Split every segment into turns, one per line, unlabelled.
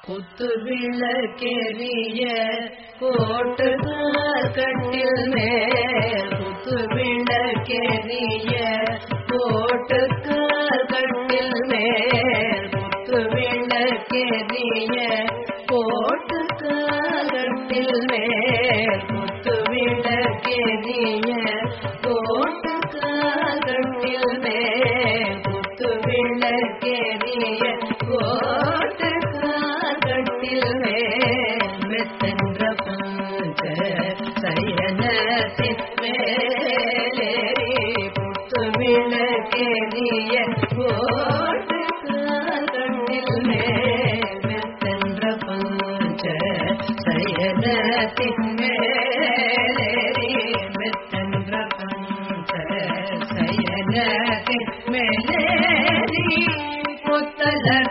குத்து விளக்கெரிய கோட்டு கட்டில் மேல் குத்து விளக்கெரிய கோட்டு கட்டில் மேல் குத்து விளக்கெரிய கோட்டு கட்டில் மேல் குத்து விளக்கெரிய கோட்டு கட்டில் மேல் குத்து விளக்கெரிய கோட்டு கட்டில் மேல் மெத்தென்ற பஞ்ச சயனத்தின் மேலேறி புத்து விளக்கெரிய கோட்டு கட்டில் மேல் மெத்தென்ற பஞ்ச சயனத்தின் மேலேறி மெத்தென்ற பஞ்ச சயனத்தின் மேலேறி புத்தலர்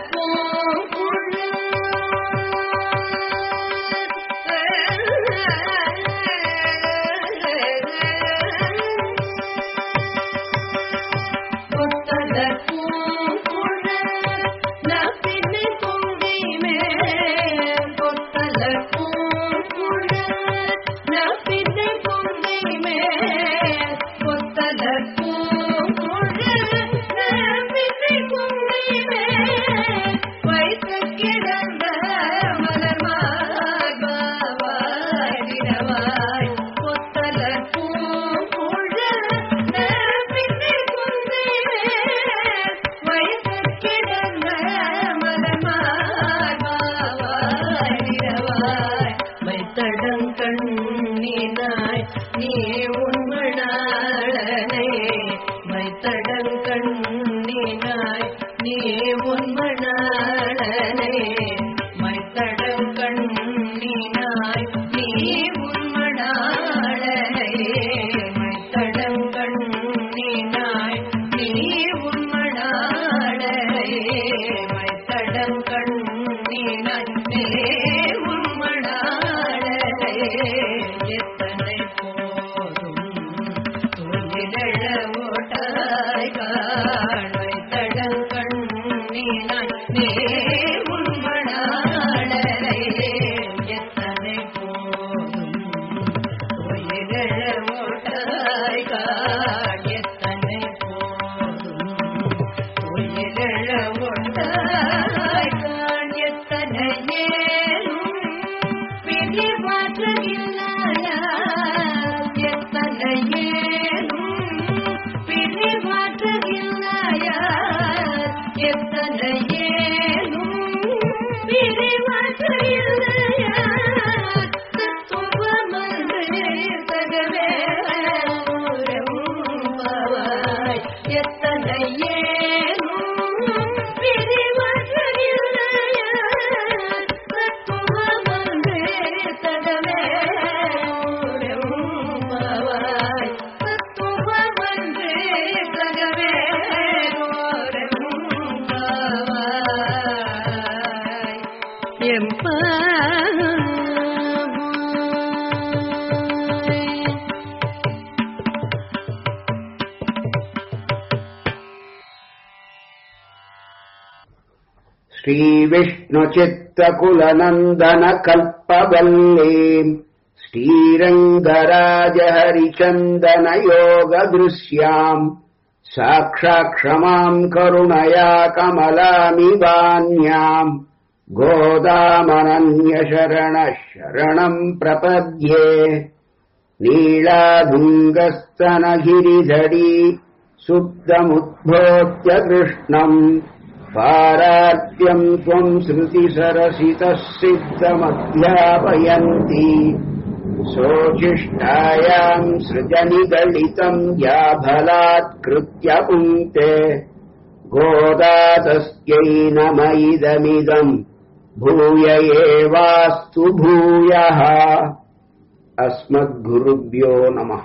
வைத்து கிடந்த மலர்மாய் பாவாய் நிறவாய் பொத்தல பூங்குழ பின்னி குந்திலே வைத்து கிடந்த மலர்மாய் பாவாய் நிறவாய் வைத்தடம் கண்ணினாய் நீ உண்மணாளனை வைத்தடம் கண்ணினாய் நீ உண்மணாளனை மைத்தடம் கண்ணினாய் நீ உண்மணாளனை மைத்தடம் கண்ணினாய் நீ உண்மணாளனை மைத்தடம் கண்ணினாய் நீ உண்மணாளனை எத்தனை போதும் துணிதழ ஓட்டாய் காண்மை தடம் கண்ணினாய் நீ உண்மணாளனை எத்தனை போதும் துணிதழ ஓட்டாய் காண் எத்தனை போதும் துணிதழ ஓட்டாய் காண் எத்தனை ஏனும் பிரி மாற்றமில்லாயா எத்தனை ஏனும் பிரி மாற்றமில்லாயா எத்தனை ஏனும் பிரி மாற்றமில்லாயா தத்துவமன்றே தகவே பாவாய் எத்தனை ஏனும் பிரி மாற்றமில்லாயா தத்துவமன்றே தகவே பாவாய் தத்துவமன்றே தகவே பாவாய் எம்பாவாய்
श्रीविष्णुचित्तकुलनन्दनकल्पवल्लीम् श्रीरङ्गराजहरिचन्दनयोगदृश्याम् साक्षाक्षमाम् करुणया कमलामिवान्याम् गोदामनन्यशरणः शरणम् प्रपद्ये नीलाधुङ्गस्तनगिरिधरी सुप्तमुद्भोत्य कृष्णम् पारात्यम् त्वम् श्रुतिसरसितः सिद्धमध्यापयन्ति सोचिष्ठायाम् सृजनिगलितम् याभलात्कृत्य पुङ्क्ते गोदा तस्यै नम इदमिदम् भूय एवास्तु भूयः अस्मद्गुरुभ्यो नमः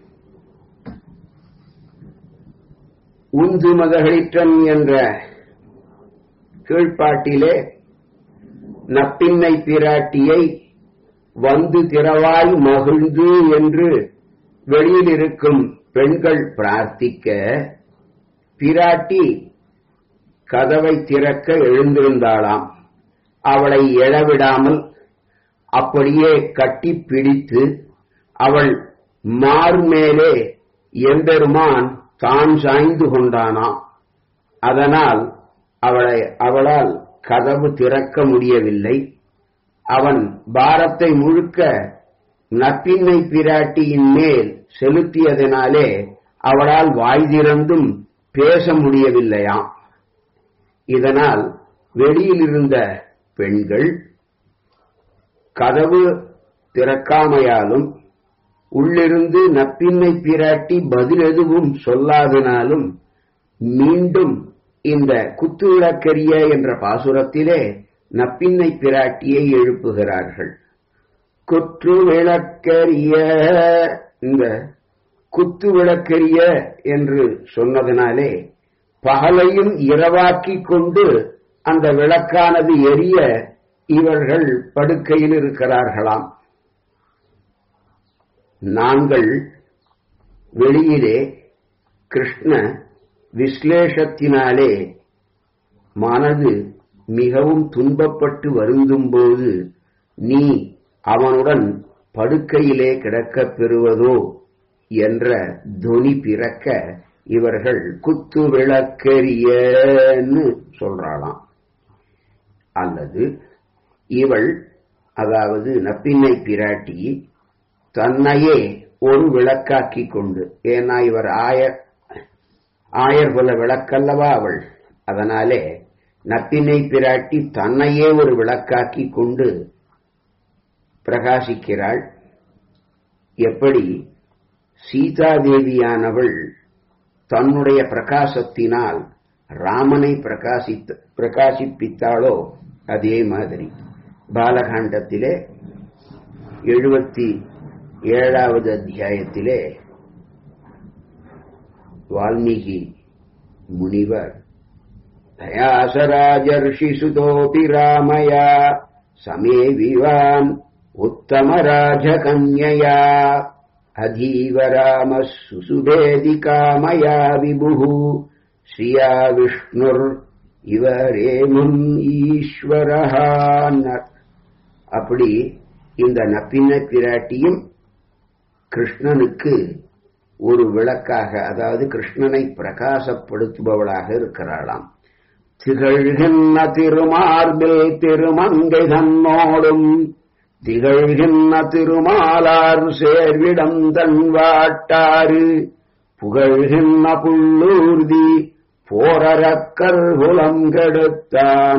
உந்து மதகளிற்றன் என்ற கீழ்ப்பாட்டிலே நப்பின்னை பிராட்டியை வந்து திறவாய் மகிழ்ந்து என்று வெளியில் இருக்கும் பெண்கள் பிரார்த்திக்க பிராட்டி கதவை திறக்க எழுந்திருந்தாளாம் அவளை எழவிடாமல் அப்படியே கட்டி பிடித்து அவள் மார்மேலே எம்பெருமான் தான் சாய்ந்து கொண்டானாம் அதனால் அவளை அவளால் கதவு திறக்க முடியவில்லை அவன் பாரத்தை முழுக்க நப்பின்னை பிராட்டியின் மேல் செலுத்தியதனாலே அவளால் வாய் திறந்தும் பேச முடியவில்லையாம் இதனால் வெளியில் இருந்த பெண்கள் கதவு திறக்காமையாலும் உள்ளிருந்து நப்பின்னை பிராட்டி பதில் எதுவும் சொல்லாதனாலும் மீண்டும் இந்த குத்துவிளக்கரிய என்ற பாசுரத்திலே நப்பின்னை பிராட்டியை எழுப்புகிறார்கள் குற்று விளக்கரிய இந்த குத்து விளக்கரிய என்று சொன்னதினாலே பகலையும் இரவாக்கிக் கொண்டு அந்த விளக்கானது எரிய இவர்கள் படுக்கையில் இருக்கிறார்களாம் நாங்கள் வெளியிலே கிருஷ்ண விஸ்லேஷத்தினாலே மனது மிகவும் துன்பப்பட்டு வருந்தும்போது நீ அவனுடன் படுக்கையிலே கிடக்கப் பெறுவதோ என்ற தொனி பிறக்க இவர்கள் குத்து விளக்கெரியன்னு சொல்றாளாம் அல்லது இவள் அதாவது நப்பின்னை பிராட்டி தன்னையே ஒரு விளக்காக்கிக் கொண்டு ஏன்னா இவர் ஆயர் ஆயர் குல விளக்கல்லவா அவள் அதனாலே நப்பினை பிராட்டி தன்னையே ஒரு விளக்காக்கிக் கொண்டு பிரகாசிக்கிறாள் எப்படி சீதாதேவியானவள் தன்னுடைய பிரகாசத்தினால் ராமனை பிரகாசித்த பிரகாசிப்பித்தாளோ அதே மாதிரி பாலகாண்டத்திலே எழுபத்தி ஏழாவது அத்தியாயத்திலே வால்மீகி முனிவர் தயாசராஜர்ஷிசுதோபி ராமயா சமே விவான் உத்தமராஜகன்யயா அதீவ ராம சுசுபேதி காமயா விபுः ஸ்ரீயா விஷ்ணுர் இவரேமும் ஈஸ்வரஹான்னர் அப்படி இந்த நப்பின்ன பிராட்டியும் கிருஷ்ணனுக்கு ஒரு விளக்காக அதாவது கிருஷ்ணனை பிரகாசப்படுத்துபவளாக இருக்கிறாளாம் திகழ்கின்ற திருமார்பில் திருமங்கை தன்னோடும் திகழ்கின்ற திருமாலார் சேர்விடம் தன் வாட்டாறு புகழ்கின்ற புள்ளூர்தி போரரக்கர் குலம் கெடுத்தான்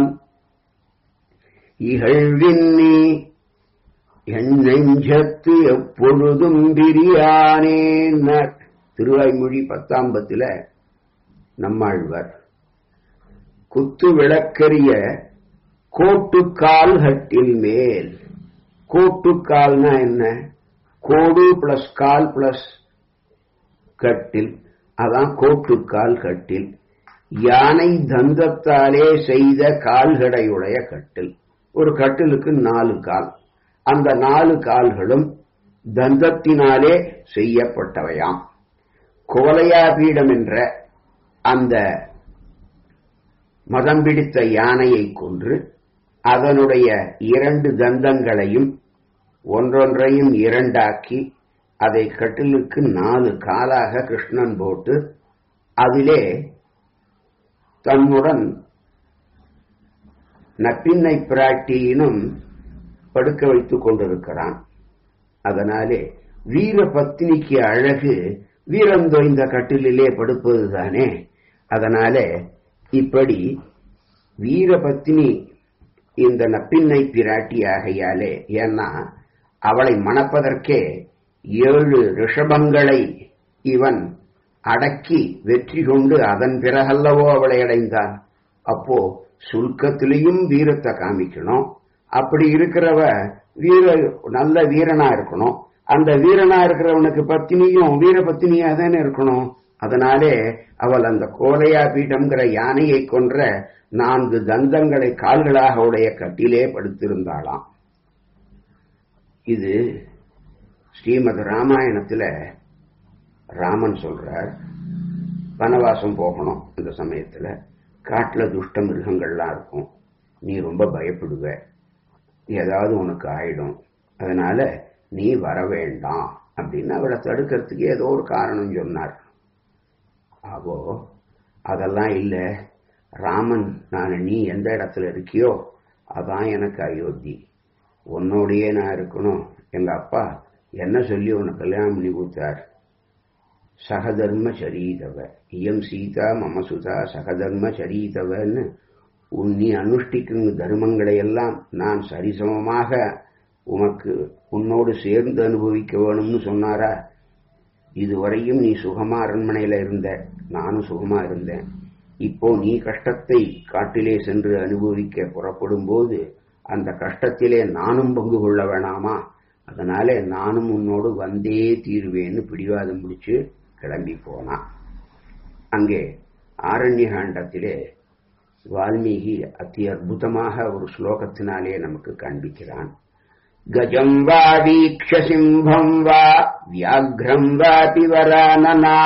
இகழ்வின்னி என் நெஞ்சத்து எப்பொழுதும் பிரியானேன் திருவாய்மொழி பத்தாம்பத்துல நம்மாழ்வர் குத்து விளக்கரிய கோட்டுக்கால்கட்டில் மேல் கோட்டுக்கால்னா என்ன கோடு பிளஸ் கால் பிளஸ் கட்டில் அதான் கோட்டுக்கால் கட்டில் யானை தந்தத்தாலே செய்த கால்கடையுடைய கட்டில் ஒரு கட்டிலுக்கு நாலு கால் அந்த நாலு கால்களும் தந்தத்தினாலே செய்யப்பட்டவையாம் கோலையாபீடம் என்ற அந்த மதம் பிடித்த யானையை கொன்று அதனுடைய இரண்டு தந்தங்களையும் ஒன்றொன்றையும் இரண்டாக்கி அதை கட்டிலுக்கு நாலு காலாக கிருஷ்ணன் போட்டு அதிலே தன்னுடன் நப்பின்னை பிராட்டியினும் படுக்க வைத்துக் கொண்டிருக்கிறான் அதனாலே வீர பத்னிக்கு அழகு வீரந்தொய்ந்த கட்டிலே படுப்பதுதானே அதனாலே இப்படி வீரபத்னி இந்த நப்பின்னை பிராட்டி ஆகையாலே ஏன்னா அவளை மணப்பதற்கே ஏழு ரிஷபங்களை இவன் அடக்கி வெற்றி கொண்டு அதன் பிறகல்லவோ அவளை அடைந்தான் அப்போ சுல்கத்திலையும் வீரத்தை காமிக்கணும் அப்படி இருக்கிறவ வீர நல்ல வீரனா இருக்கணும் அந்த வீரனா இருக்கிறவனுக்கு பத்தினியும் வீர பத்தினியா தானே இருக்கணும் அதனாலே அவள் அந்த கோலையா பீடம்ங்கிற யானையை கொன்ற நான்கு தந்தங்களை கால்களாக உடைய கட்டிலே படுத்திருந்தாளாம் இது ஸ்ரீமத் ராமாயணத்துல ராமன் சொல்றார் வனவாசம் போகணும் இந்த சமயத்துல காட்டுல துஷ்ட மிருகங்கள்லாம் இருக்கும் நீ ரொம்ப பயப்படுவ ஏதாவது உனக்கு ஆயிடும் அதனால நீ வர வேண்டாம் அப்படின்னு அவளை தடுக்கிறதுக்கு ஏதோ ஒரு காரணம் சொன்னார் அப்போ அதெல்லாம் இல்லை ராமன் நான் நீ எந்த இடத்துல இருக்கியோ அதான் எனக்கு அயோத்தி உன்னோடையே நான் இருக்கணும் எங்க அப்பா என்ன சொல்லி உனக்கு கல்யாணம் பண்ணி கொடுத்தார் சகதர்ம சரீதவ இயம் சீதா மமசுதா சகதர்ம சரீதவன்னு உன் நீ அனுஷ்டிக்கும் தர்மங்களை எல்லாம் நான் சரிசமமாக உமக்கு உன்னோடு சேர்ந்து அனுபவிக்க வேணும்னு சொன்னாரா இதுவரையும் நீ சுகமா அரண்மனையில இருந்த நானும் சுகமா இருந்தேன் இப்போ நீ கஷ்டத்தை காட்டிலே சென்று அனுபவிக்க புறப்படும் போது அந்த கஷ்டத்திலே நானும் பங்கு கொள்ள வேணாமா அதனால நானும் உன்னோடு வந்தே தீருவேன்னு பிடிவாதம் முடிச்சு கிளம்பி போனான் அங்கே ஆரண்ய காண்டத்திலே வால்மீகி அதி அற்புதமாக ஒரு ஸ்லோகத்தினாலே நமக்கு காண்பிக்கிறான் கஜம் வா வீக்ஷ சிம்பம் வா வியாக்ரம் வாபி வரானனா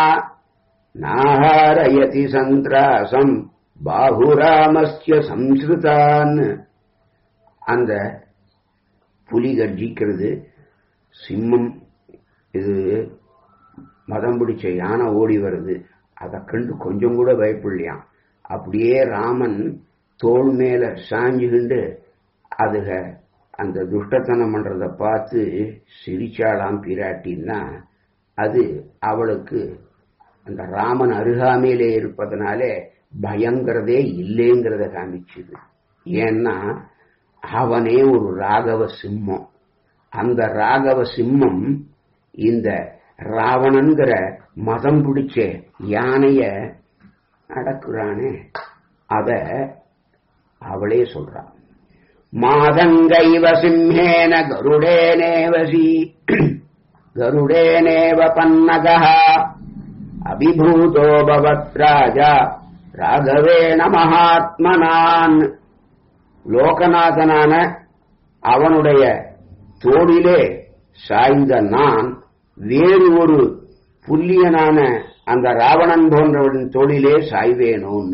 நாஹாரயதி சந்திராசம் பாகுராமஸ்ய சம்ஸ்ருதான் அந்த புலி கர்ஜிக்கிறது சிம்மம் இது மதம் பிடிச்ச யானை ஓடி வருது அதை கண்டு கொஞ்சம் கூட பயப்படலையாம் அப்படியே ராமன் தோல் மேல சாஞ்சுகிண்டு அதுக அந்த துஷ்டத்தனம் பண்றத பார்த்து சிரிச்சாளாம் பிராட்டின்னா அது அவளுக்கு அந்த ராமன் அருகாமையிலே இருப்பதனாலே பயங்கிறதே இல்லைங்கிறத காமிச்சுது ஏன்னா அவனே ஒரு ராகவ சிம்மம் அந்த ராகவ சிம்மம் இந்த ராவணன்கிற மதம் பிடிச்ச யானைய அடக்குறானே அத அவளே சொல்றான் மாதங்கைவ சிம்மேன கருடேனேவசி கருடேனேவ பன்னகா அபிபூதோ பவத் ராஜா ராகவேண மகாத்மனான் லோகநாதனான அவனுடைய தோளிலே சாய்ந்த நான் வேறு ஒரு புல்லியனான அந்த ராவணன் போன்றவன் தோளிலே சாய்வேனோன்னு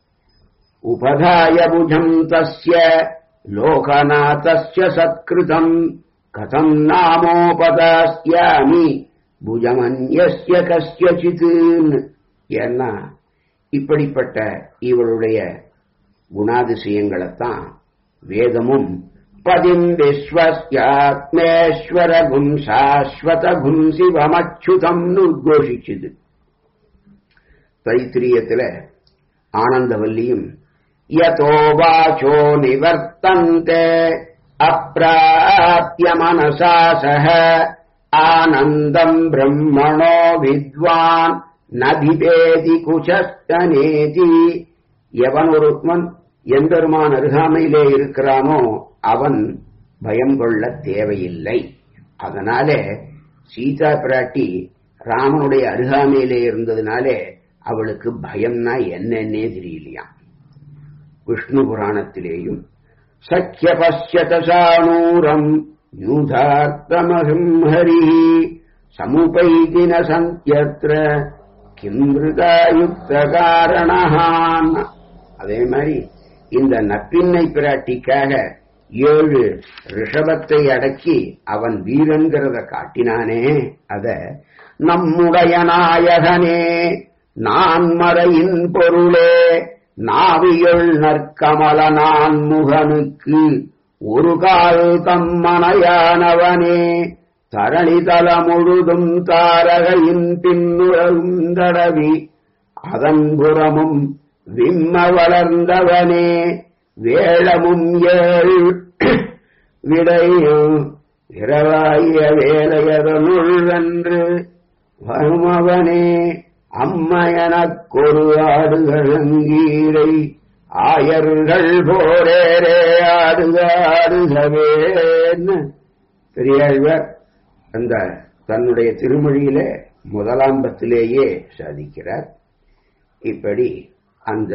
உபதாய புஜம் தஸ்ய லோகநாதஸ்ய சத்கிருதம் கதம் நாமோபதாஸ்யாமி புஜமன்யஸ்ய கஸ்யசித் ஏன்னா இப்படிப்பட்ட இவளுடைய குணாதிசயங்களைத்தான் வேதமும் பதிம் விஸ்வஸ்யாத்மேஸ்வரகும் சாஸ்வதகும் சிவமச்சுதம்னு உத்கோஷிச்சுது தைத்திரியத்துல ஆனந்தவல்லியும் யதோ வாச்சோ நிவர்த்தந்தே அப்பிராப்ய மனசா சக ஆனந்தம் பிரம்மணோ வித்வான் நதிபேதி குச்சஸ்தனேதி எவன் ஒருவன் எம்பெருமான் அருகாமையிலே இருக்கிறானோ அவன் பயம் கொள்ள தேவையில்லை அதனாலே சீதா பிராட்டி ராமனுடைய அருகாமையிலே இருந்ததுனாலே அவளுக்கு பயம்னா என்னன்னே தெரியலையாம் விஷ்ணு புராணத்திலேயும் சக்கிய பசியத சாணூரம் யூதார்த்தமகம் ஹரி சமுபைதின சந்தியத்ர கிம்ருதாயுக்த காரணான் அதே மாதிரி இந்த நப்பின்னை பிராட்டிக்காக ஏழு ரிஷபத்தை அடக்கி அவன் வீரன்கிறத காட்டினானே அத நம்முடைய நாயகனே நான் மறையின் பொருளே நாவியுள் நற்கமல நான் முகனுக்கு ஒரு கால் தம்மனையானவனே தரணிதல முழுதும் தாரகையின் பின்னுறவும் தடவி அதன் புறமும் விம்ம வளர்ந்தவனே வேளமும் ஏழ் விடையும் இரவாய வேலையதனுள் வென்று வருமவனே அம்மையனக்கொரு ஆடுகளங்கீரை ஆயர்கள் போரேரே ஆடுக ஆடுகவேன்னு பெரியாழ்வர் அந்த தன்னுடைய திருமொழியிலே முதலாம்பத்திலேயே சாதிக்கிறார் இப்படி அந்த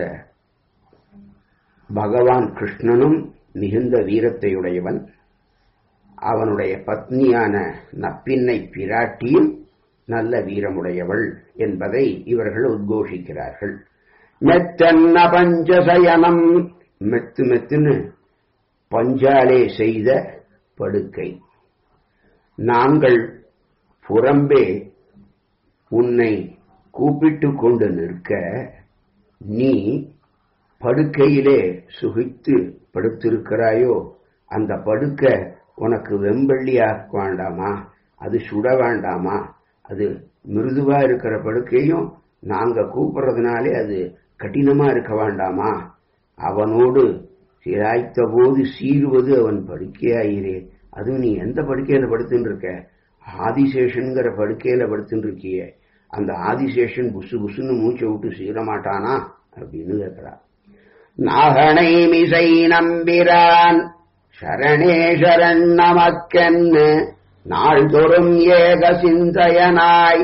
பகவான் கிருஷ்ணனும் மிகுந்த வீரத்தையுடையவன் அவனுடைய பத்னியான நப்பின்னை பிராட்டியும் நல்ல வீரமுடையவள் என்பதை இவர்கள் உத்கோஷிக்கிறார்கள் மெத்தன்ன பஞ்சசயனம் மெத்து மெத்துன்னு பஞ்சாலே செய்த படுக்கை நாங்கள் புறம்பே உன்னை கூப்பிட்டு கொண்டு நிற்க நீ படுக்கையிலே சுகித்து படுத்திருக்கிறாயோ அந்த படுக்கை உனக்கு வெம்பள்ளியாக வேண்டாமா அது சுட வேண்டாமா அது மிருதுவா இருக்கிற படுக்கையும் நாங்க கூப்பிடுறதுனாலே அது கடினமா இருக்க வேண்டாமா அவனோடு சிராய்த்த போது சீருவது அவன் படுக்கையாயிரே அதுவும் நீ எந்த படுக்கையில படுத்துட்டு இருக்க ஆதிசேஷன்கிற படுக்கையில படுத்துட்டு இருக்கியே அந்த ஆதிசேஷன் புசு புசுன்னு மூச்சை விட்டு சீர மாட்டானா அப்படின்னு கேட்கிறா நாகனை மிசை நம்பிரான் சரணே சரண் நமக்கென்னு நாள்தோறும் ஏக சிந்தையனாய்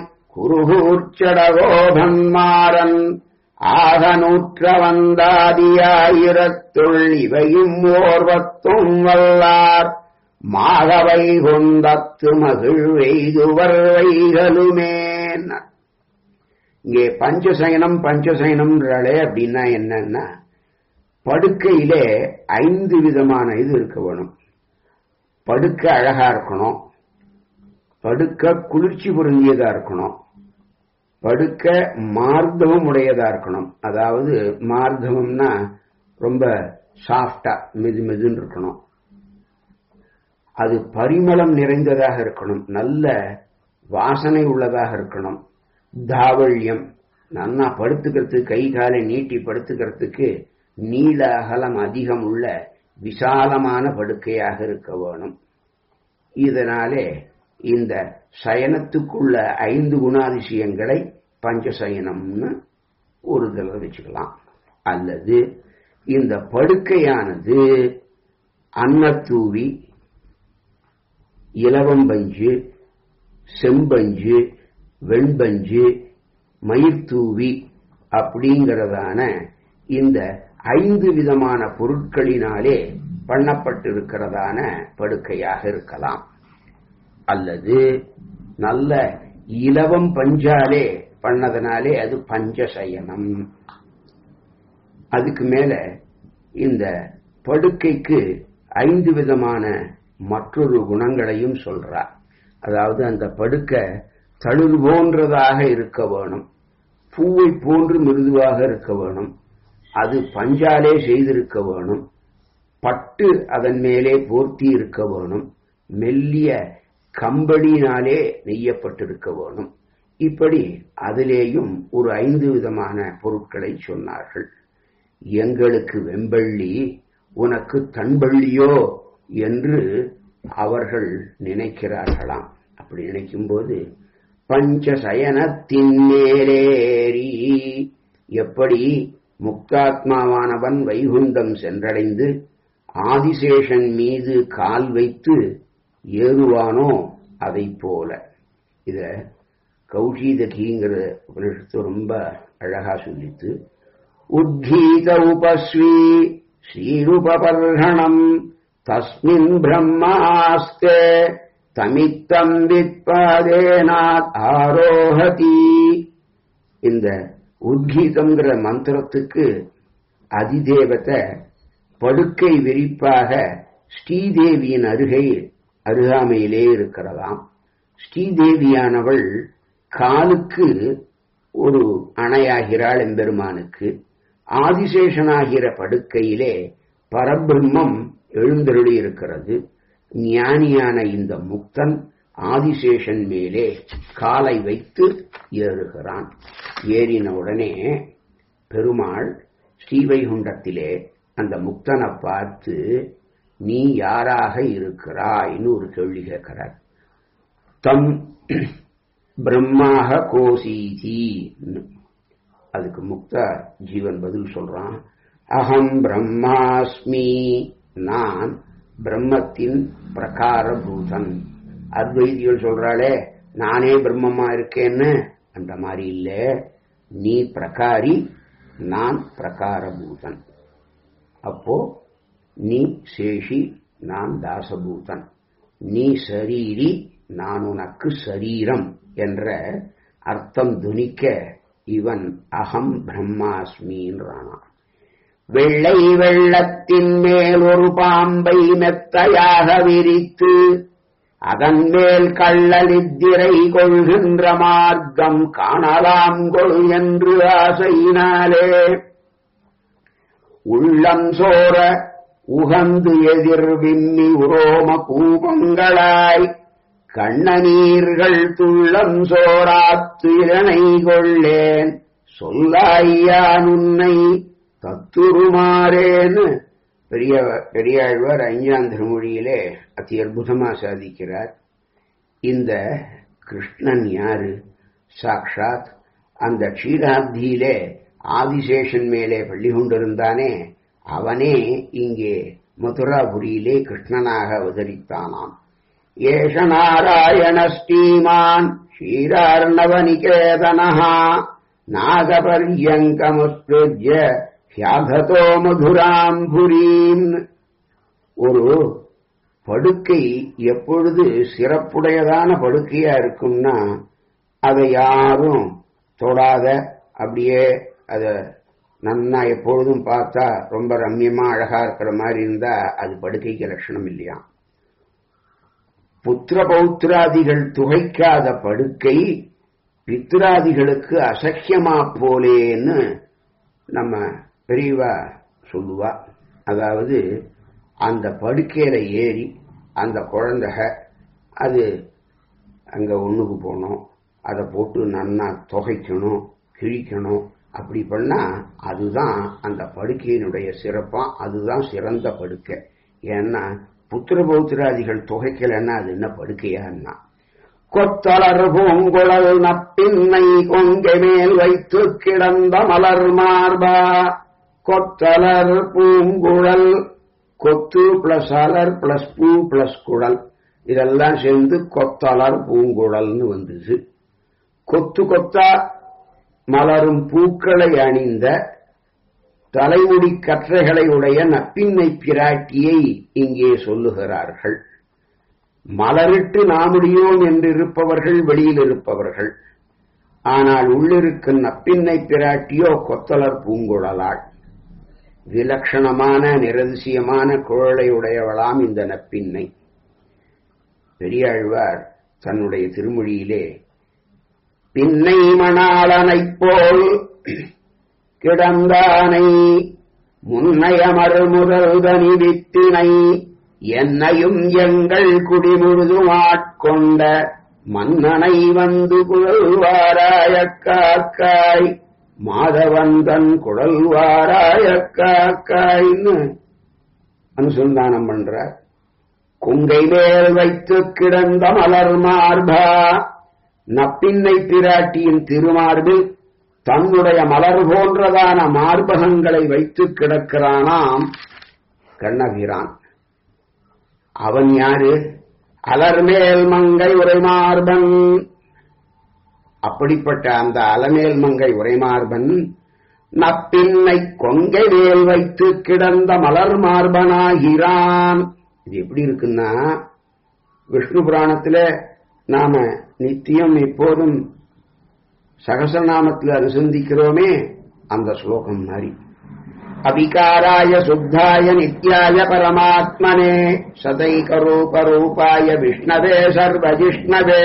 குருகூர்ச்சடகோபன்மாரன் ஆக நூற்ற வந்தாதியாயிரத்துள் இவையும் ஓர்வத்தும் வல்லார் மாகவை கொந்தத்து மகிழ்வெய்துவர் வைகளுமேன் இங்கே பஞ்சசயனம் பஞ்சசயனம்ன்றாலே அப்படின்னா என்னன்னா படுக்கையிலே ஐந்து விதமான இது இருக்க வேணும் படுக்க அழகா இருக்கணும் படுக்க குளிர்ச்சி பொருந்தியதா இருக்கணும் படுக்க மார்தவம் உடையதா இருக்கணும் அதாவது மார்தவம்னா ரொம்ப சாஃப்டா மெது மெதுன்னு இருக்கணும் அது பரிமளம் நிறைந்ததாக இருக்கணும் நல்ல வாசனை உள்ளதாக இருக்கணும் தாவல்யம் நன்னா படுத்துக்கிறதுக்கு கை காலை நீட்டி படுத்துக்கிறதுக்கு நீள அகலம் அதிகம் உள்ள விசாலமான படுக்கையாக இருக்க வேணும் இதனாலே இந்த சயனத்துக்குள்ள ஐந்து குணாதிசயங்களை பஞ்சசயனம்னு ஒரு தடவை வச்சுக்கலாம் அல்லது இந்த படுக்கையானது அன்னத்தூவி இலவம்பஞ்சு செம்பஞ்சு வெண்பஞ்சு மயிர்தூவி அப்படிங்கிறதான இந்த ஐந்து விதமான பொருட்களினாலே பண்ணப்பட்டிருக்கிறதான படுக்கையாக இருக்கலாம் அல்லது நல்ல இலவம் பஞ்சாலே பண்ணதுனாலே அது பஞ்சசயனம் அதுக்கு மேல இந்த படுக்கைக்கு ஐந்து விதமான மற்றொரு குணங்களையும் சொல்றார் அதாவது அந்த படுக்கை தளிர் போன்றதாக இருக்க வேணும் பூவை போன்று மிருதுவாக இருக்க வேணும் அது பஞ்சாலே செய்திருக்க வேணும் பட்டு அதன் மேலே போர்த்தி இருக்க வேணும் மெல்லிய கம்பளியினாலே நெய்யப்பட்டிருக்க வேணும் இப்படி அதிலேயும் ஒரு ஐந்து விதமான பொருட்களை சொன்னார்கள் எங்களுக்கு வெம்பள்ளி உனக்கு தன்பள்ளியோ என்று அவர்கள் நினைக்கிறார்களாம் அப்படி நினைக்கும்போது பஞ்சசயனத்தின் மேலேறி எப்படி முக்தாத்மாவானவன் வைகுந்தம் சென்றடைந்து ஆதிசேஷன் மீது கால் வைத்து ஏறுவானோ அதை போல இத கௌஷீதகிங்கிற உபனிஷத்து ரொம்ப அழகா சொல்லித்து உத்கீத உபஸ்வி ஸ்ரீருபபர்ஷணம் தஸ்மின் பிரம்மாஸ்தே தமித்தம் வித்பாதேனாத் ஆரோஹதி இந்த உத்கீதம்ங்கிற மந்திரத்துக்கு அதிதேவத்தை படுக்கை விரிப்பாக ஸ்ரீதேவியின் அருகே அருகாமையிலே இருக்கிறதாம் ஸ்ரீதேவியானவள் காலுக்கு ஒரு அணையாகிறாள் எம்பெருமானுக்கு ஆதிசேஷனாகிற படுக்கையிலே பரபிரம்மம் எழுந்தருளி இருக்கிறது ஞானியான இந்த முக்தன் ஆதிசேஷன் மேலே காலை வைத்து ஏறுகிறான் ஏறின உடனே பெருமாள் ஸ்ரீவைகுண்டத்திலே அந்த முக்தனை பார்த்து நீ யாராக இருக்கிறாய்னு ஒரு கேள்வி கேட்கிறார் தம் பிரம்மாக கோசீதி அதுக்கு முக்த ஜீவன் பதில் சொல்றான் அகம் பிரம்மாஸ்மி நான் பிரம்மத்தின் பிரகார பூதன் அத்வைதிகள் சொல்றாளே நானே பிரம்மமா இருக்கேன்னு அந்த மாதிரி இல்ல நீ பிரகாரி நான் பிரகாரபூதன் அப்போ நீ சேஷி நான் தாசபூதன் நீ சரீரி நான் உனக்கு சரீரம் என்ற அர்த்தம் துணிக்க இவன் அகம் பிரம்மாஸ்மின்றானா வெள்ளை வெள்ளத்தின் மேல் ஒரு பாம்பை மெத்தையாக விரித்து அதன் மேல் கள்ளலித்திரை கொள்கின்ற மார்க்கம் காணலாம் கொள் என்று ஆசையினாலே உள்ளம் சோர உகந்து எதிர் விம்மி உரோம கூபங்களாய் கண்ணநீர்கள் துள்ளம் சோராத்து இரணை கொள்ளேன் சொல்லாய்யான் உன்னை தத்துருமாறேன்னு பெரிய பெரியாழ்வார் ஐந்தாம் திருமொழியிலே அதி அற்புதமா சாதிக்கிறார் இந்த கிருஷ்ணன் யாரு சாக்ஷாத் அந்த க்ஷீராப்தியிலே ஆதிசேஷன் மேலே பள்ளி கொண்டிருந்தானே அவனே இங்கே மதுராபுரியிலே கிருஷ்ணனாக அவதரித்தானாம் ஏஷ நாராயண ஸ்ரீமான் க்ஷீரார்ணவநிகேதனஹா நாகபர்யங்கமுத்ருஜ்ய ஹியாகதோ மதுராம் புரீம் ஒரு படுக்கை எப்பொழுது சிறப்புடையதான படுக்கையா இருக்கும்னா அதை யாரும் தொடாத அப்படியே அத நன்னா எப்பொழுதும் பார்த்தா ரொம்ப ரம்யமா அழகா இருக்கிற மாதிரி இருந்தா அது படுக்கைக்கு லட்சணம் இல்லையா புத்திர பௌத்திராதிகள் துகைக்காத படுக்கை பித்ராதிகளுக்கு அசக்கியமா போலேன்னு நம்ம பெரியவா சொல்லுவா அதாவது அந்த படுக்கையில ஏறி அந்த குழந்தைக அது அங்க ஒண்ணுக்கு போகணும் அதை போட்டு நன்னா தொகைக்கணும் கிழிக்கணும் அப்படி பண்ணா அதுதான் அந்த படுக்கையினுடைய சிறப்பா அதுதான் சிறந்த படுக்கை ஏன்னா புத்திர பௌத்திராதிகள் தொகைக்கலன்னா அது என்ன படுக்கையான்னா கொத்தலர் பூங்குழல் நப்பின்னை கொங்கை மேல் வைத்து கிடந்த மலர் மார்பா கொத்தலர் பூங்குழல் கொத்து பிளஸ் அலர் பிளஸ் பூ பிளஸ் குழல் இதெல்லாம் சேர்ந்து கொத்தலர் பூங்குழல்னு வந்தது கொத்து கொத்தா மலரும் பூக்களை அணிந்த தலைமுடி கற்றைகளை உடைய நப்பின்னை பிராட்டியை இங்கே சொல்லுகிறார்கள் மலரிட்டு நாமுடியோம் என்று இருப்பவர்கள் வெளியில் இருப்பவர்கள் ஆனால் உள்ளிருக்கும் நப்பின்னை பிராட்டியோ கொத்தலர் பூங்குழலாள் விலட்சணமான நிரதிசியமான குழலை உடையவளாம் இந்த நப்பின்னை பெரியாழ்வார் தன்னுடைய திருமொழியிலே பின்னை மணாளனைப் போல் கிடந்தானை முன்னைய மறுமுதல்தனி வித்தினை என்னையும் எங்கள் குடிமுழுதும் ஆட்கொண்ட மன்னனை வந்து குழல்வாராய காக்காய் மாதவந்தன் குழல்வாராய காக்காய்ன்னு அனுசந்தானம் பண்றார் குங்கை மேல் வைத்து கிடந்த மலர் மார்பா நப்பின்னை பிராட்டியின் திருமார்பில் தன்னுடைய மலர் போன்றதான மார்பகங்களை வைத்து கிடக்கிறானாம் கண்ணபிரான் அவன் யாரு அலர்மேல் மங்கை உரைமார்பன் அப்படிப்பட்ட அந்த அலமேல் மங்கை உரைமார்பன் நப்பின்னை கொங்கை மேல் வைத்து கிடந்த மலர் மார்பனாகிறான் இது எப்படி இருக்குன்னா விஷ்ணு புராணத்துல நாம நித்தியம் எப்போதும் சகசநாமத்தில் அனுசந்திக்கிறோமே அந்த ஸ்லோகம் மாதிரி அபிகாராய சுத்தாய நித்யாய பரமாத்மனே சதைகரூபரூபாய விஷ்ணவே சர்வஜிஷ்ணவே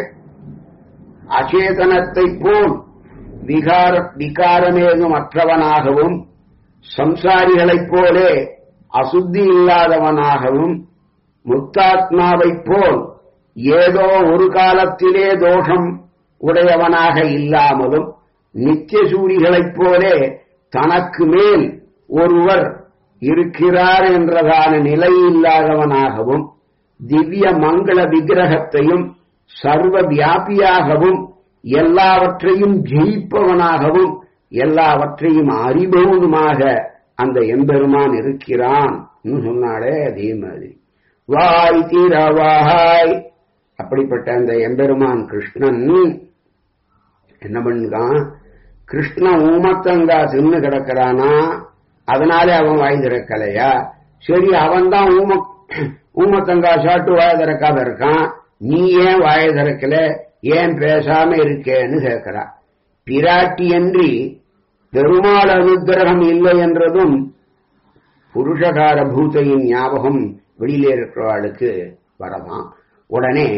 அச்சேதனத்தைப் போல் விகார விகாரமேதும் அற்றவனாகவும் சம்சாரிகளைப் போலே அசுத்தி இல்லாதவனாகவும் முத்தாத்மாவைப் போல் ஏதோ ஒரு காலத்திலே தோஷம் உடையவனாக இல்லாமலும் நித்திய சூரிகளைப் போலே தனக்கு மேல் ஒருவர் இருக்கிறார் என்றதான நிலை இல்லாதவனாகவும் திவ்ய மங்கள விக்கிரகத்தையும் சர்வ வியாபியாகவும் எல்லாவற்றையும் ஜெயிப்பவனாகவும் எல்லாவற்றையும் அறிபவனுமாக அந்த எம்பெருமான் இருக்கிறான் சொன்னாலே அதே மாதிரி வாய் தீரவாய் அப்படிப்பட்ட அந்த எம்பெருமான் கிருஷ்ணன் என்ன பண்ணுறான் கிருஷ்ண ஊமத்தங்கா தின்னு கிடக்கிறானா அதனாலே அவன் வாய் திறக்கலையா சரி அவன் தான் ஊம ஊமத்தங்கா சாட்டு வாய் திறக்காத இருக்கான் நீ ஏன் வாய திறக்கல ஏன் பேசாம இருக்கேன்னு கேட்கிறா பிராட்டி அன்றி பெருமாள் அனுகிரகம் இல்லை என்றதும் புருஷகார பூத்தையின் ஞாபகம் வெளியிலே இருக்கிறவாளுக்கு வரலாம் உடனே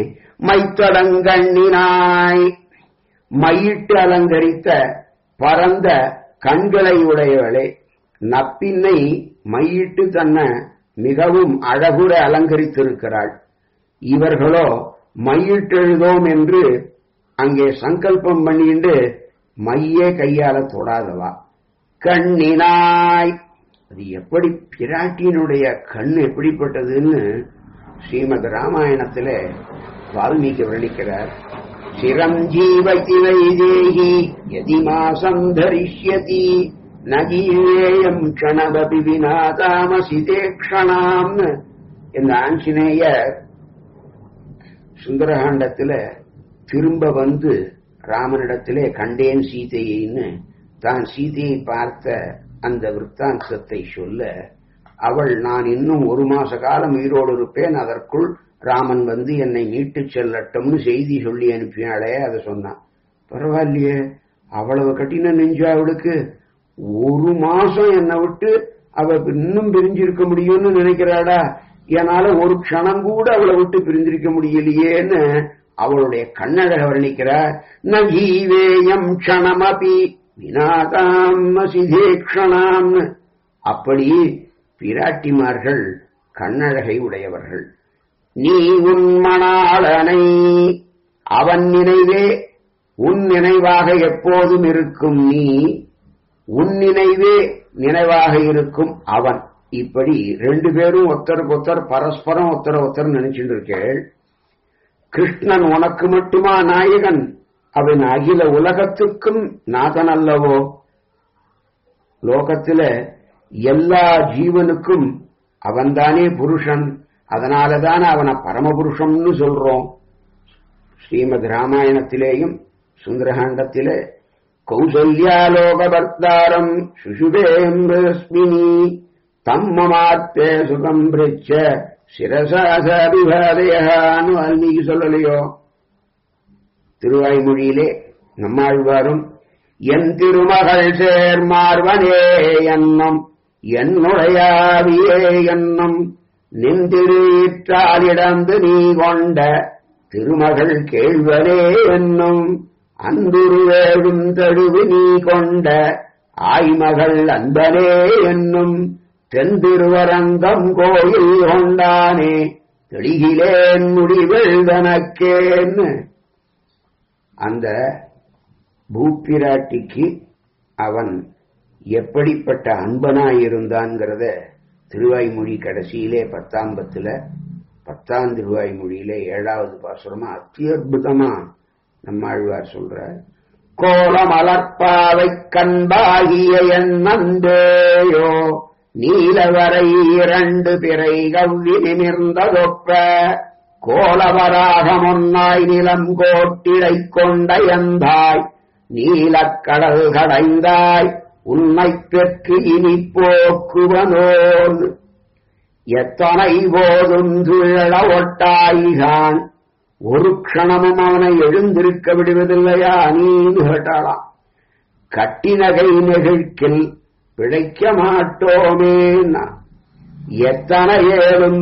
மைத்தடங்கண்ணினாய் மையிட்டு அலங்கரித்த பரந்த கண்களை உடையவளே நப்பின்னை மையிட்டு தன்னை மிகவும் அழகுற அலங்கரித்திருக்கிறாள் இவர்களோ மையிட்டெழுதோம் என்று அங்கே சங்கல்பம் பண்ணிண்டு மையே கையால தொடாதவா கண்ணினாய் அது எப்படி பிராட்டியினுடைய கண் எப்படிப்பட்டதுன்னு ஸ்ரீமத் ராமாயணத்துல வால்மீகி வர்ணிக்கிறார் சிரம் ஜீவதி வைதேகி யதிமா சந்தரிஷ்யதி நஜீவேயம் க்ஷணபபி வினா தாமசிதே க்ஷணாம்னு இந்த ஆஞ்சநேயர் சுந்தரகாண்டத்துல திரும்ப வந்து ராமனிடத்திலே கண்டேன் சீதையின்னு தான் சீதையை பார்த்த அந்த விற்த்தாந்தத்தை சொல்ல அவள் நான் இன்னும் ஒரு மாச காலம் உயிரோடு இருப்பேன் அதற்குள் ராமன் வந்து என்னை மீட்டுச் செல்லட்டும்னு செய்தி சொல்லி அனுப்பினாளே அதை சொன்னான் பரவாயில்லையே அவ்வளவு கட்டின நெஞ்சு அவளுக்கு ஒரு மாசம் என்னை விட்டு அவ இன்னும் பிரிஞ்சிருக்க முடியும்னு நினைக்கிறாடா என்னால ஒரு க்ஷணம் கூட அவளை விட்டு பிரிந்திருக்க முடியலையேன்னு அவளுடைய கண்ணழக வர்ணிக்கிறார் ந ஜீவேயம் க்ஷணமபி வினாதாம் சிதே க்ஷணாம்னு அப்படி பிராட்டிமார்கள் கண்ணழகை உடையவர்கள் நீ உன் மணாளனை அவன் நினைவே உன் நினைவாக எப்போதும் இருக்கும் நீ உன் நினைவே நினைவாக இருக்கும் அவன் இப்படி ரெண்டு பேரும் ஒருத்தருக்கு ஒருத்தர் பரஸ்பரம் ஒருத்தர் ஒருத்தர் நினைச்சுட்டு இருக்கேள் கிருஷ்ணன் உனக்கு மட்டுமா நாயகன் அவன் அகில உலகத்துக்கும் நாதன் அல்லவோ லோகத்தில எல்லா ஜீவனுக்கும் அவன்தானே புருஷன் அதனாலதான் அவனை பரமபுருஷம்னு சொல்றோம் ஸ்ரீமத் ராமாயணத்திலேயும் சுந்தரகாண்டத்திலே கௌசல்யாலோகபர்த்தாரம் சுஷுபேம்பிரஸ்மினி தம்மமாத்தே சுகம் பிரிச்ச சிரசாசாபிபாதயான்னு வால்மீகி சொல்லலையோ திருவாய்மொழியிலே நம்மாழ்வாரும் என் திருமகள் சேர்மார்வனே என்னும் என்னுடையாவியே என்னும் நின்றிருற்றாலிடந்து நீ கொண்ட திருமகள் கேள்வனே என்னும் அன்புருவேழும் தழுவு நீ கொண்ட ஆய்மகள் அன்பனே என்னும் தென்திருவரங்கம் கோயில் கொண்டானே தெளிகிலேன் முடிவெள் தனக்கேன்னு அந்த பூப்பிராட்டிக்கு அவன் எப்படிப்பட்ட அன்பனாயிருந்தான்ங்கிறத திருவாய்மொழி கடைசியிலே பத்தாம்பத்துல பத்தாம் திருவாய்மொழியிலே ஏழாவது பாசுரமா அத்தியுதமா நம்மாழ்வார் சொல்றார் கோலமலர்ப்பாவை கண்பாகிய என் நந்தேயோ நீலவரை இரண்டு பிறை கவ்வி நிமிர்ந்ததொப்ப கோலவராக முன்னாய் நிலம் கோட்டிடை கொண்ட எந்தாய் நீலக்கடல் கடைந்தாய் உன்னை பெற்று இனி போக்குவனோன் எத்தனை போதும் துழ ஒட்டாய்கான் ஒரு க்ஷணமும் அவனை எழுந்திருக்க விடுவதில்லையா நீன்னு கேட்டாளாம் கட்டினகை நெகிழ்க்கில் பிழைக்க மாட்டோமேன்னா எத்தனை ஏழும்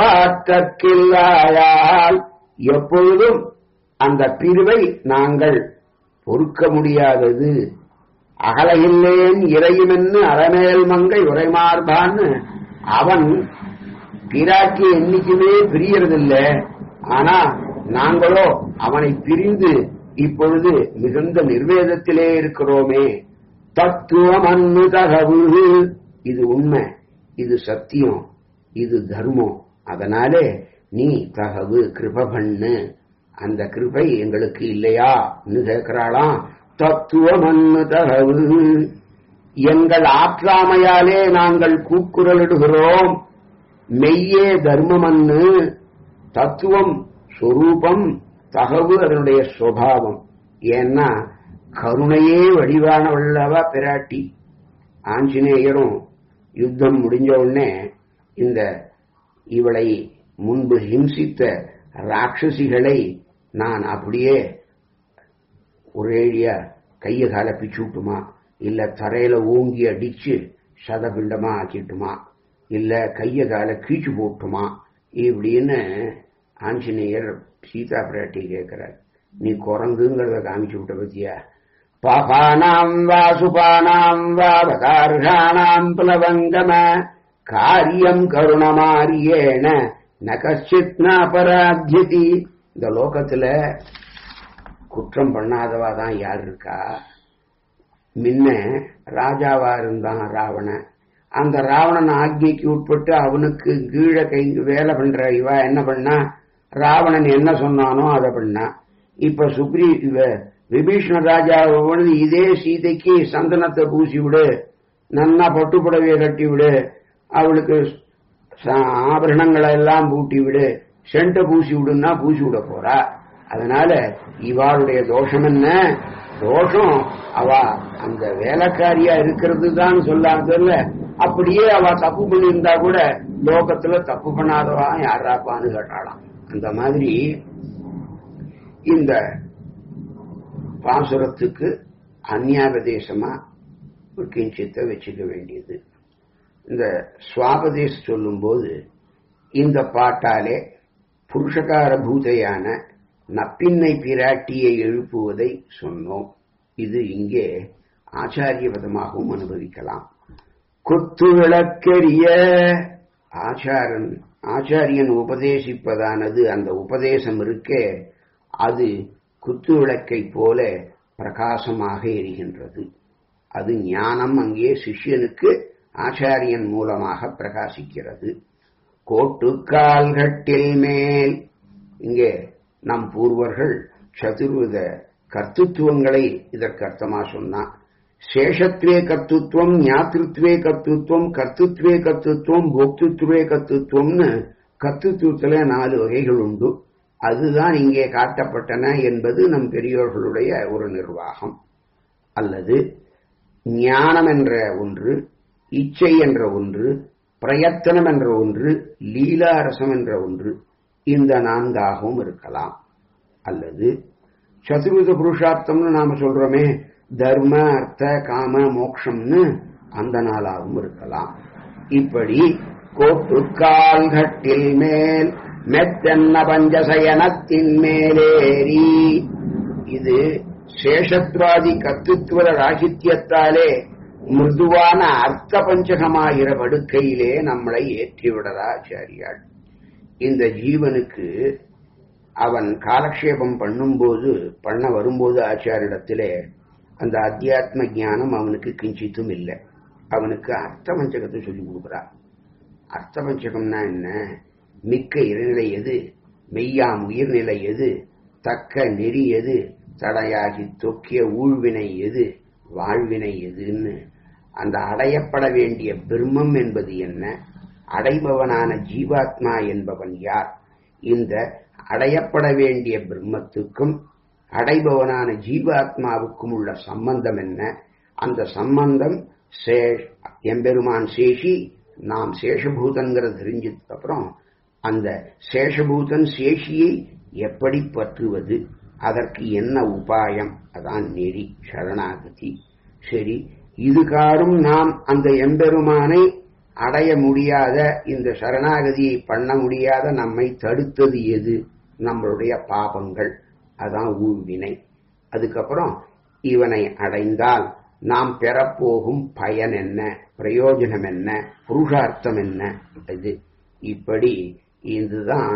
பிரிவாக்கற்கில்லாயால் எப்பொழுதும் அந்த பிரிவை நாங்கள் பொறுக்க முடியாதது அகலையில்லேன் இறையுமென்னு அறமேல் மங்கை உரைமார்பான்னு அவன் பிராட்டி என்னைக்குமே பிரியறதில்ல ஆனா நாங்களோ அவனை பிரிந்து இப்பொழுது மிகுந்த நிர்வேதத்திலே இருக்கிறோமே தத்துவம் அன்னு தகவு இது உண்மை இது சத்தியம் இது தர்மம் அதனாலே நீ தகவு கிருப பண்ணு அந்த கிருபை எங்களுக்கு இல்லையா கேட்கிறாளாம் தத்துவம் அன்னு தகவு எங்கள் ஆற்றாமையாலே நாங்கள் கூக்குரலிடுகிறோம் மெய்யே தர்மமன்னு தத்துவம் சொரூபம் தகவு அதனுடைய சுவாவம் ஏன்னா கருணையே வடிவானவள்ளவா பிராட்டி ஆஞ்சநேயரும் யுத்தம் முடிஞ்ச உடனே இந்த இவளை முன்பு ஹிம்சித்த ராட்சசிகளை நான் அப்படியே ஒரேடியா கைய கால பிச்சு விட்டுமா இல்ல தரையில ஓங்கி அடிச்சு சதபிண்டமா ஆக்கிட்டுமா இல்ல கைய கால கீச்சு போட்டுமா இப்படின்னு ஆஞ்சநேயர் சீதா பிராட்டி கேட்கிறார் நீ குரங்குங்கிறத காமிச்சு விட்ட பத்தியா பாபானாம் வா சுபானாம் வா பதார்ஷானாம் புலவங்கம காரியம் கருணமாரியேன ந கச்சித் அபராத்தியதி இந்த லோகத்துல குற்றம் பண்ணாதவா தான் யார் இருக்கா முன்ன ராஜாவா இருந்தான் ராவணன் அந்த ராவணன் ஆக்ஞைக்கு உட்பட்டு அவனுக்கு கீழே கை வேலை பண்ற இவ என்ன பண்ணா ராவணன் என்ன சொன்னானோ அதை பண்ணா இப்ப சுக்ரி இவ விபீஷண ராஜா பொழுது இதே சீதைக்கு சந்தனத்தை பூசி விடு நன்னா பட்டு புடவையை கட்டி விடு அவளுக்கு ச- ஆபரணங்களை எல்லாம் பூட்டி விடு சென்ட பூசி விடுன்னா பூசி விட போறா அதனால இவாளுடைய தோஷம் என்ன தோஷம் அவ அந்த வேலைக்காரியா இருக்கிறது தான் சொல்லாதல்ல அப்படியே அவ தப்பு பண்ணியிருந்தா கூட லோகத்துல தப்பு பண்ணாதவா யாராப்பான்னு கேட்டாளாம் அந்த மாதிரி இந்த பாசுரத்துக்கு அந்நியாபதேசமா ஒரு கிஞ்சித்தை வச்சுக்க வேண்டியது இந்த சுவாபதேசம் சொல்லும்போது இந்த பாட்டாலே புருஷகார பூதையான நப்பின்னை பிராட்டியை எழுப்புவதை சொன்னோம் இது இங்கே ஆச்சாரியபதமாகவும் அனுபவிக்கலாம் குத்து விளக்கெரிய ஆச்சாரன் ஆச்சாரியன் உபதேசிப்பதானது அந்த உபதேசம் இருக்கே அது குத்து விளக்கை போல பிரகாசமாக எரிகின்றது அது ஞானம் அங்கே சிஷ்யனுக்கு ஆச்சாரியன் மூலமாக பிரகாசிக்கிறது கோட்டுக்கால்கட்டில் மேல் இங்கே நம் பூர்வர்கள் சதுர்வித கர்த்துத்துவங்களை இதற்கு அர்த்தமா சொன்னா சேஷத்வே கர்த்துத்துவம் ஞாத்திருத்வே கர்த்துத்துவம் கர்த்துத்வே கர்த்துத்துவம் போக்திருத்வே கர்த்துத்துவம்னு கர்த்துத்துவத்துல நாலு வகைகள் உண்டு அதுதான் இங்கே காட்டப்பட்டன என்பது நம் பெரியோர்களுடைய ஒரு நிர்வாகம் அல்லது ஞானம் என்ற ஒன்று இச்சை என்ற ஒன்று பிரயத்தனம் என்ற ஒன்று லீலாரசம் என்ற ஒன்று இந்த நான்காகவும் இருக்கலாம் அல்லது சதுர்வித புருஷார்த்தம்னு நாம சொல்றோமே தர்ம அர்த்த காம மோக்ஷம்னு அந்த நாளாகவும் இருக்கலாம் இப்படி கோட்டுக்கால்கட்டில் மேல் மெத்தென்ன பஞ்சசயனத்தின் மேலேறி இது சேஷத்வாதி கர்த்துத்துவ ராகித்யத்தாலே மிருதுவான அர்த்த பஞ்சகமாகிற படுக்கையிலே நம்மளை ஏற்றிவிடதா ஆச்சாரியாள் இந்த ஜீவனுக்கு அவன் காலக்ஷேபம் பண்ணும்போது பண்ண வரும்போது ஆச்சாரிடத்திலே அந்த அத்தியாத்ம ஞானம் அவனுக்கு கிஞ்சித்தும் இல்லை அவனுக்கு அர்த்த பஞ்சகத்தை சொல்லி கொடுக்குறா அர்த்த பஞ்சகம்னா என்ன மிக்க இறைநிலை எது மெய்யாம் உயிர்நிலை எது தக்க நெறி எது தடையாகி தொக்கிய ஊழ்வினை எது வாழ்வினை எதுன்னு அந்த அடையப்பட வேண்டிய பிரம்மம் என்பது என்ன அடைபவனான ஜீவாத்மா என்பவன் யார் இந்த அடையப்பட வேண்டிய பிரம்மத்துக்கும் அடைபவனான ஜீவாத்மாவுக்கும் உள்ள சம்பந்தம் என்ன அந்த சம்பந்தம் சே- எம்பெருமான் சேஷி நாம் சேஷபூதங்கிறத தெரிஞ்சதுக்கு அப்புறம் அந்த சேஷபூதன் சேஷியை எப்படி பற்றுவது அதற்கு என்ன உபாயம் அதான் நெறி சரணாகதி சரி இதுகாரும் நாம் அந்த எம்பெருமானை அடைய முடியாத இந்த சரணாகதியை பண்ண முடியாத நம்மை தடுத்தது எது நம்மளுடைய பாபங்கள் அதான் ஊழ்வினை அதுக்கப்புறம் இவனை அடைந்தால் நாம் பெறப்போகும் பயன் என்ன பிரயோஜனம் என்ன புருஷார்த்தம் என்ன இது இப்படி இதுதான்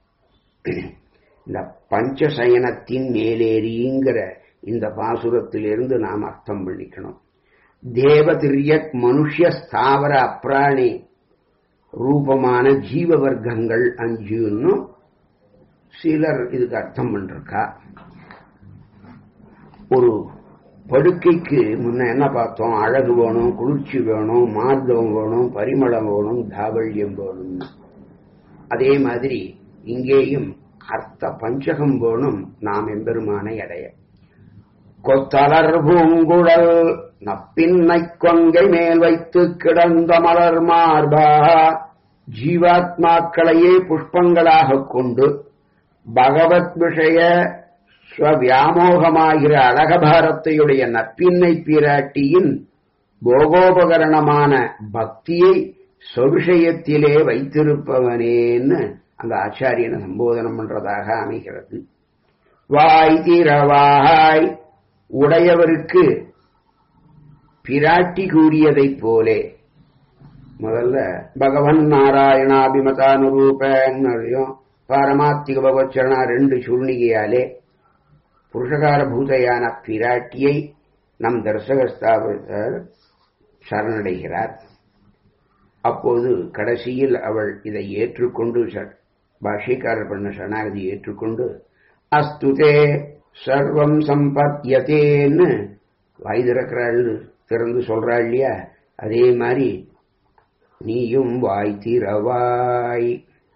இந்த பஞ்சசயனத்தின் மேலேறிங்கிற இந்த பாசுரத்திலிருந்து நாம் அர்த்தம் பண்ணிக்கணும் தேவதிரியக் மனுஷ்ய ஸ்தாவர அப்ராணி ரூபமான ஜீவ வர்க்கங்கள் அஞ்சுன்னு சிலர் இதுக்கு அர்த்தம் பண்றக்கா ஒரு படுக்கைக்கு முன்ன என்ன பார்த்தோம் அழகு வேணும் குளிர்ச்சி வேணும் மார்தவம் வேணும் பரிமளம் வேணும் தாவல்யம் வேணும் அதே மாதிரி இங்கேயும் அர்த்த பஞ்சகம் வேணும் நாம் எம்பெருமானை அடைய கொத்தலர் பூங்குழல் நப்பின்னை கொங்கை மேல் வைத்து கிடந்த மலர் மார்பா ஜீவாத்மாக்களையே புஷ்பங்களாகக் கொண்டு பகவத் விஷய ஸ்வவியாமோகமாகிற அழகபாரத்தையுடைய நப்பின்னை பிராட்டியின் போகோபகரணமான பக்தியை சொவிஷயத்திலே வைத்திருப்பவனேன்னு அந்த ஆச்சாரியனை சம்போதனம் பண்றதாக அமைகிறது வாய் திறவாய் உடையவருக்கு பிராட்டி கூறியதைப் போலே முதல்ல பகவன் நாராயணாபிமதானுரூபன்னுடையும் பாரமாத்திக பகவச்சரணா ரெண்டு சுருணிகையாலே புருஷகார பூதையான பிராட்டியை நம் தர்சகஸ்தாபர் சரணடைகிறார் அப்போது கடைசியில் அவள் இதை ஏற்றுக்கொண்டு பாஷ்யக்காரர் பண்ண சரணாகதி ஏற்றுக்கொண்டு அஸ்துதே சர்வம் சம்பத்யதேன்னு வாய் திறக்கிறாள் திறந்து சொல்றாள் இல்லையா அதே மாதிரி நீயும் வாய் திறவாய்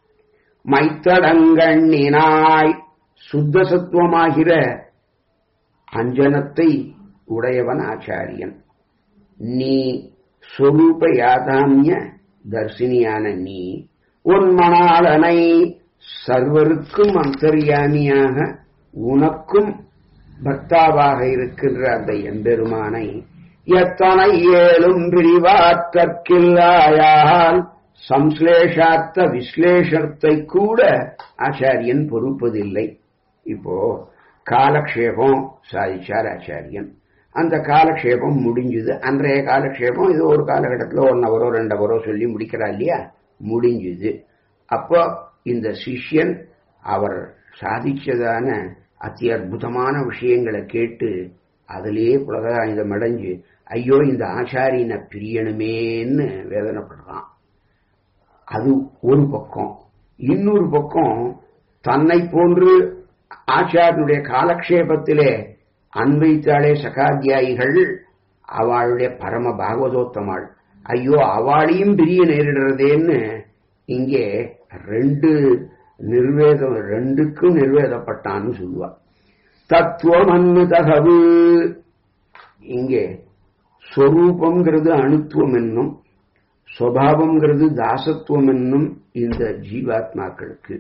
மைத்தடங்கண்ணினாய் சுத்த சத்துவமாகிற அஞ்சனத்தை உடையவன் ஆச்சாரியன் நீ சொரூப யாதாமிய தர்சினியான நீ உன் மணாளனை சர்வருக்கும் அந்தர்யாமியாக உனக்கும் பக்தாவாக இருக்கின்ற அந்த எம்பெருமானை எத்தனை ஏழும் பிரிவாற்றற்கில்லாயால் சம்ஸ்லேஷார்த்த விஸ்லேஷத்தை கூட ஆச்சாரியன் பொறுப்பதில்லை இப்போ காலக்ஷேபம் சாதிச்சார் ஆச்சாரியன் அந்த காலக்ஷேபம் முடிஞ்சுது அன்றைய காலக்ஷேபம் இது ஒரு காலகட்டத்தில் ஒன் அவரோ ரெண்டு அவரோ சொல்லி முடிக்கிறா இல்லையா முடிஞ்சுது அப்போ இந்த சிஷ்யன் அவர் சாதிச்சதான அதி அற்புதமான விஷயங்களை கேட்டு அதிலேயே புலகாயுதம் அடைஞ்சு ஐயோ இந்த ஆச்சாரியனை பிரியணுமேன்னு வேதனைப்படுறான் அது ஒரு பக்கம் இன்னொரு பக்கம் தன்னை போன்று ஆச்சாரியனுடைய காலக்ஷேபத்திலே அன்வைத்தாளே சகாத்தியாயிகள் அவளுடைய பரம பாகவதோத்தமாள் ஐயோ அவளையும் பிரிய நேரிடுறதேன்னு இங்கே ரெண்டு நிர்வேதம் ரெண்டுக்கும் நிர்வேதப்பட்டான்னு சொல்லுவா தத்துவமன்னு தகவு இங்கே ஸ்வரூபம்ங்கிறது அணுத்துவம் என்னும் சுவாவம்ங்கிறது தாசத்துவம் என்னும் இந்த ஜீவாத்மாக்களுக்கு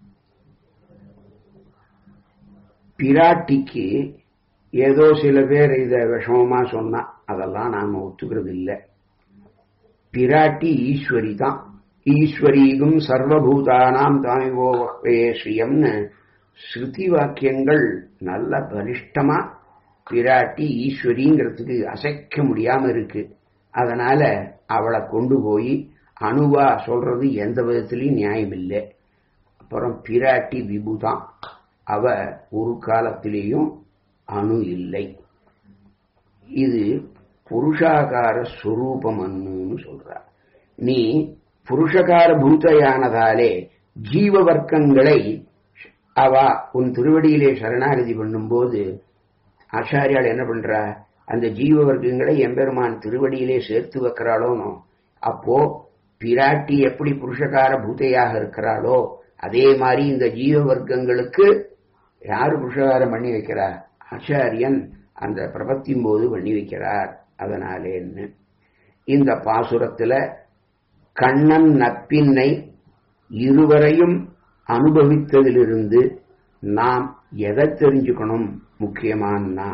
பிராட்டிக்கு ஏதோ சில பேர் இத விஷமமா சொன்னா அதெல்லாம் நாம ஒத்துக்கிறது இல்லை பிராட்டி ஈஸ்வரி தான் ஈஸ்வரீகும் சர்வபூதானாம் தாமிவோ வக்வே ஸ்ரீயம்னு ஸ்ருதி வாக்கியங்கள் நல்ல பலிஷ்டமா பிராட்டி ஈஸ்வரிங்கிறதுக்கு அசைக்க முடியாம இருக்கு அதனால அவளை கொண்டு போய் அணுவா சொல்றது எந்த விதத்திலையும் நியாயம் இல்லை அப்புறம் பிராட்டி விபுதான் அவ ஒரு காலத்திலேயும் அணு இல்லை இது புருஷாகார ஸ்வரூபம் அண்ணுன்னு சொல்றார் நீ புருஷகார பூத்தையானதாலே ஜீவ வர்க்கங்களை அவ உன் திருவடியிலே சரணாகதி பண்ணும்போது ஆச்சாரியால் என்ன பண்றா அந்த ஜீவ வர்க்கங்களை எம்பெருமான் திருவடியிலே சேர்த்து வைக்கிறாளோனோ அப்போ பிராட்டி எப்படி புருஷகார பூத்தையாக இருக்கிறாளோ அதே மாதிரி இந்த ஜீவ வர்க்கங்களுக்கு யாரு புருஷகாரம் பண்ணி வைக்கிறா ஆச்சாரியன் அந்த பிரபத்தின் போது பண்ணி வைக்கிறார் அதனாலேன்னு இந்த பாசுரத்துல கண்ணன் நப்பின்னை இருவரையும் அனுபவித்ததிலிருந்து நாம் எதை தெரிஞ்சுக்கணும் முக்கியமானா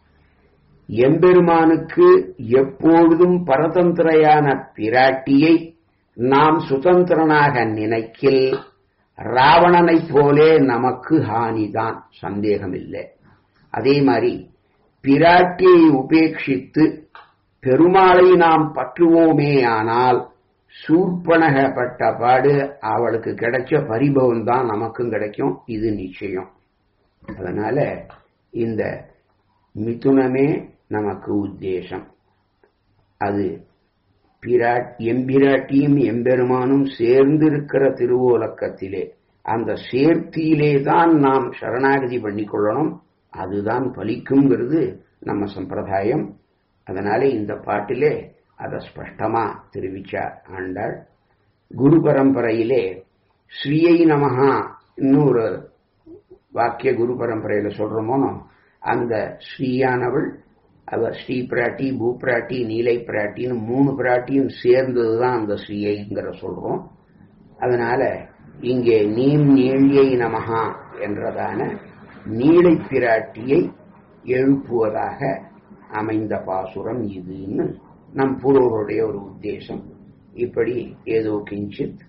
எம்பெருமானுக்கு எப்பொழுதும் பரதந்திரையான பிராட்டியை நாம் சுதந்திரனாக நினைக்கில் ராவணனைப் போலே நமக்கு ஹானிதான் சந்தேகமில்லை அதே மாதிரி பிராட்டியை உபேட்சித்து பெருமாளை நாம் பற்றுவோமே ஆனால் சூர்பனகப்பட்ட பாடு அவளுக்கு கிடைச்ச பரிபவம் தான் நமக்கும் கிடைக்கும் இது நிச்சயம் அதனால இந்த மிதுனமே நமக்கு உத்தேசம் அது பிராட் எம்பிராட்டியும் எம்பெருமானும் சேர்ந்திருக்கிற திருவோலக்கத்திலே அந்த சேர்த்தியிலே தான் நாம் சரணாகதி பண்ணிக்கொள்ளணும் அதுதான் பலிக்குங்கிறது நம்ம சம்பிரதாயம் அதனால இந்த பாட்டிலே அதை ஸ்பஷ்டமா தெரிவிச்சார் ஆண்டாள் குரு பரம்பரையிலே ஸ்ரீயை நமஹா இன்னொரு வாக்கிய குரு பரம்பரையில சொல்றோமோனோ அந்த ஸ்ரீயானவள் அவ ஸ்ரீ பிராட்டி பூ பிராட்டி நீலை பிராட்டின்னு மூணு பிராட்டியும் சேர்ந்ததுதான் அந்த ஸ்ரீயைங்கிற சொல்றோம் அதனால இங்கே நீம் நீழியை நமஹா என்றதான நீலை பிராட்டியை எழுப்புவதாக அமைந்த பாசுரம் இதுன்னு நம் பூர்வருடைய ஒரு உத்தேசம் இப்படி ஏதோ கிஞ்சித்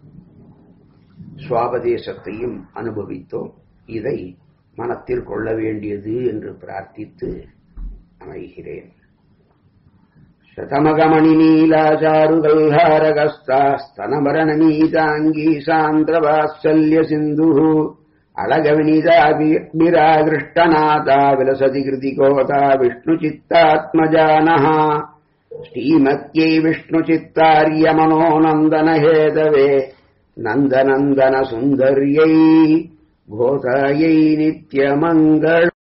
சுவாபதேசத்தையும் அனுபவித்தோம் இதை மனத்தில் கொள்ள வேண்டியது என்று பிரார்த்தித்து அமைகிறேன் शतमगमणिनीलाचारुगल्हारगस्तास्तनमरणनीताङ्गी सान्द्रवात्सल्य सिन्धुः अळगविनिदाभिरागृष्टनाथा विलसति कृतिकोता विष्णुचित्तात्मजानः श्रीमत्यै विष्णुचित्तार्यमनोनन्दनहेतवे नन्दनन्दनसुन्दर्यै घोतायै नित्यमङ्गल